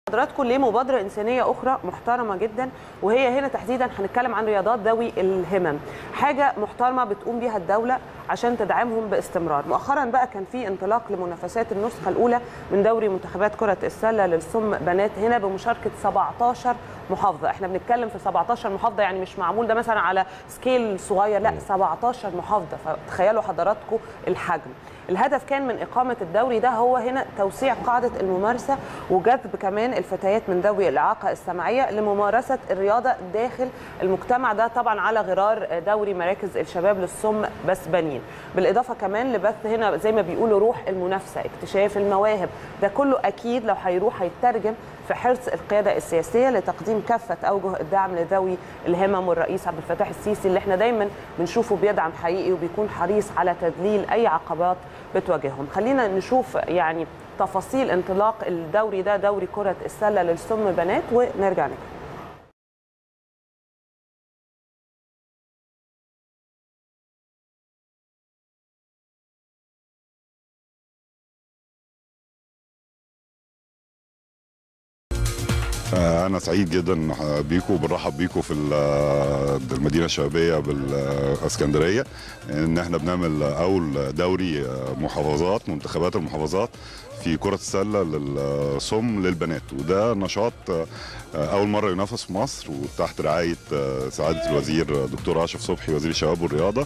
حضراتكم لمبادرة إنسانية أخرى محترمة جدا وهي هنا تحديدا هنتكلم عن رياضات ذوي الهمم حاجة محترمة بتقوم بيها الدولة عشان تدعمهم باستمرار مؤخرا بقى كان في انطلاق لمنافسات النسخة الأولى من دوري منتخبات كرة السلة للصم بنات هنا بمشاركة 17 محافظة احنا بنتكلم في 17 محافظة يعني مش معمول ده مثلا على سكيل صغير لا 17 محافظة فتخيلوا حضراتكم الحجم الهدف كان من إقامة الدوري ده هو هنا توسيع قاعدة الممارسة وجذب كمان الفتيات من ذوي الإعاقة السمعية لممارسة الرياضة داخل المجتمع ده طبعا على غرار دوري مراكز الشباب للصم بس بنين بالإضافة كمان لبث هنا زي ما بيقولوا روح المنافسة اكتشاف المواهب ده كله أكيد لو هيروح هيترجم في حرص القيادة السياسية لتقديم كافة أوجه الدعم لذوي الهمم والرئيس عبد الفتاح السيسي اللي احنا دايما بنشوفه بيدعم حقيقي وبيكون حريص على تذليل أي عقبات بتواجههم خلينا نشوف يعني تفاصيل انطلاق الدوري ده دوري كرة السلة للسم بنات ونرجع نكمل أنا سعيد جدا بيكم وبنرحب بيكم في المدينة الشبابية بالإسكندرية إن إحنا بنعمل أول دوري محافظات منتخبات المحافظات في كرة السلة للصم للبنات وده نشاط أول مرة ينافس في مصر وتحت رعاية سعادة الوزير دكتور أشرف صبحي وزير الشباب والرياضة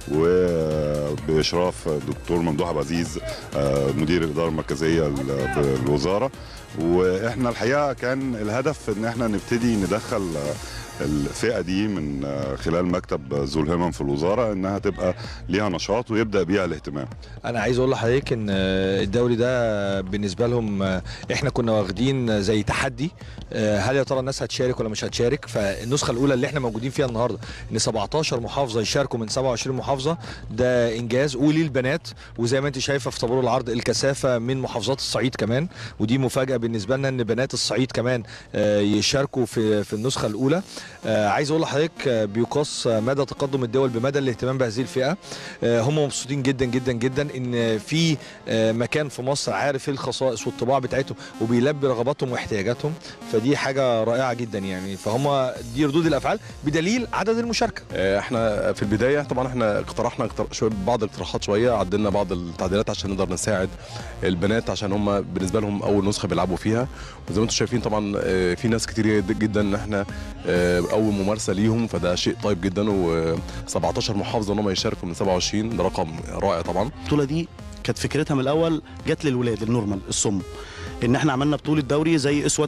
وبإشراف دكتور ممدوح عبد العزيز مدير الإدارة المركزية بالوزارة واحنا الحقيقه كان الهدف ان احنا نبتدي ندخل الفئه دي من خلال مكتب ذو الهمم في الوزاره انها تبقى ليها نشاط ويبدا بيها الاهتمام. انا عايز اقول لحضرتك ان الدوري ده بالنسبه لهم احنا كنا واخدين زي تحدي هل يا ترى الناس هتشارك ولا مش هتشارك فالنسخه الاولى اللي احنا موجودين فيها النهارده ان 17 محافظه يشاركوا من 27 محافظه ده انجاز وليه البنات وزي ما انت شايفه في طابور العرض الكثافه من محافظات الصعيد كمان ودي مفاجاه بالنسبه لنا ان بنات الصعيد كمان يشاركوا في في النسخه الاولى آه عايز اقول لحضرتك آه بيقاس مدى تقدم الدول بمدى الاهتمام بهذه الفئه آه هم مبسوطين جدا جدا جدا ان في مكان في مصر عارف ايه الخصائص والطباع بتاعتهم وبيلبي رغباتهم واحتياجاتهم فدي حاجه رائعه جدا يعني فهم دي ردود الافعال بدليل عدد المشاركه احنا في البدايه طبعا احنا اقترحنا شويه بعض الاقتراحات شويه عدلنا بعض التعديلات عشان نقدر نساعد البنات عشان هم بالنسبه لهم اول نسخه بيلعبوا فيها وزي ما انتم شايفين طبعا في ناس كتير جدا ان احنا اول ممارسه ليهم فده شيء طيب جدا و17 محافظه ان هم يشاركوا من 27 ده رقم رائع طبعا البطوله دي كانت فكرتها من الاول جت للولاد النورمال الصم ان احنا عملنا بطوله دوري زي اسوه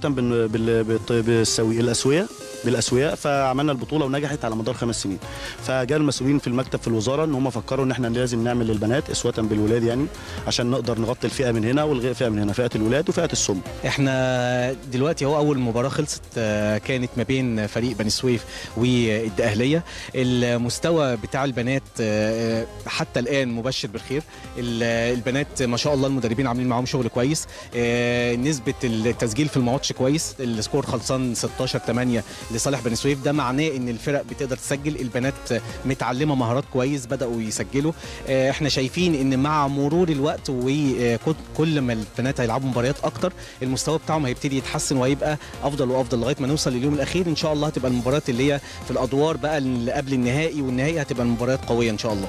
بالسوي الاسويه بالاسوياء فعملنا البطوله ونجحت على مدار خمس سنين فجاء المسؤولين في المكتب في الوزاره ان هم فكروا ان احنا لازم نعمل للبنات اسوه بالولاد يعني عشان نقدر نغطي الفئه من هنا والفئه فئه من هنا فئه الولاد وفئه السم احنا دلوقتي هو اول مباراه خلصت كانت ما بين فريق بني سويف والدقهليه المستوى بتاع البنات حتى الان مبشر بالخير البنات ما شاء الله المدربين عاملين معاهم شغل كويس نسبه التسجيل في الماتش كويس السكور خلصان 16 8 لصالح بني سويف ده معناه ان الفرق بتقدر تسجل البنات متعلمه مهارات كويس بداوا يسجلوا احنا شايفين ان مع مرور الوقت وكل ما البنات هيلعبوا مباريات اكتر المستوى بتاعهم هيبتدي يتحسن وهيبقى افضل وافضل لغايه ما نوصل لليوم الاخير ان شاء الله هتبقى المباريات اللي هي في الادوار بقى اللي قبل النهائي والنهائي هتبقى المباريات قويه ان شاء الله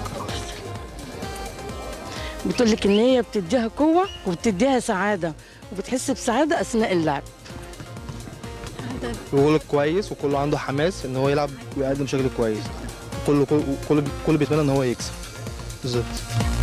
بتقول لك ان هي بتديها قوه وبتديها سعاده وبتحس بسعاده اثناء اللعب بيقول كويس وكله عنده حماس ان هو يلعب ويقدم شكل كويس كله كله كله بيتمنى ان هو يكسب بالظبط